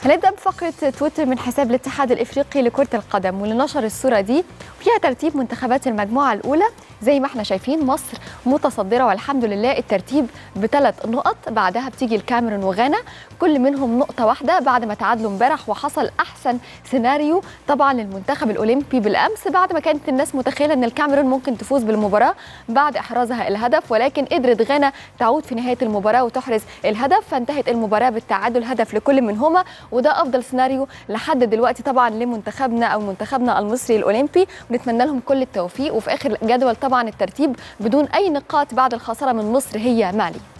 هنبدا بفقره تويتر من حساب الاتحاد الافريقي لكره القدم واللي نشر الصوره دي فيها ترتيب منتخبات المجموعه الاولى زي ما احنا شايفين مصر متصدره والحمد لله الترتيب بثلاث نقط بعدها بتيجي الكاميرون وغانا كل منهم نقطه واحده بعد ما تعادلوا امبارح وحصل احسن سيناريو طبعا للمنتخب الاولمبي بالامس بعد ما كانت الناس متخيله ان الكاميرون ممكن تفوز بالمباراه بعد احرازها الهدف ولكن قدرت غانا تعود في نهايه المباراه وتحرز الهدف فانتهت المباراه بالتعادل هدف لكل منهما وده افضل سيناريو لحد دلوقتي طبعا لمنتخبنا او منتخبنا المصري الاولمبي ونتمنى لهم كل التوفيق وفي اخر جدول طبعا الترتيب بدون اي نقاط بعد الخساره من مصر هي مالي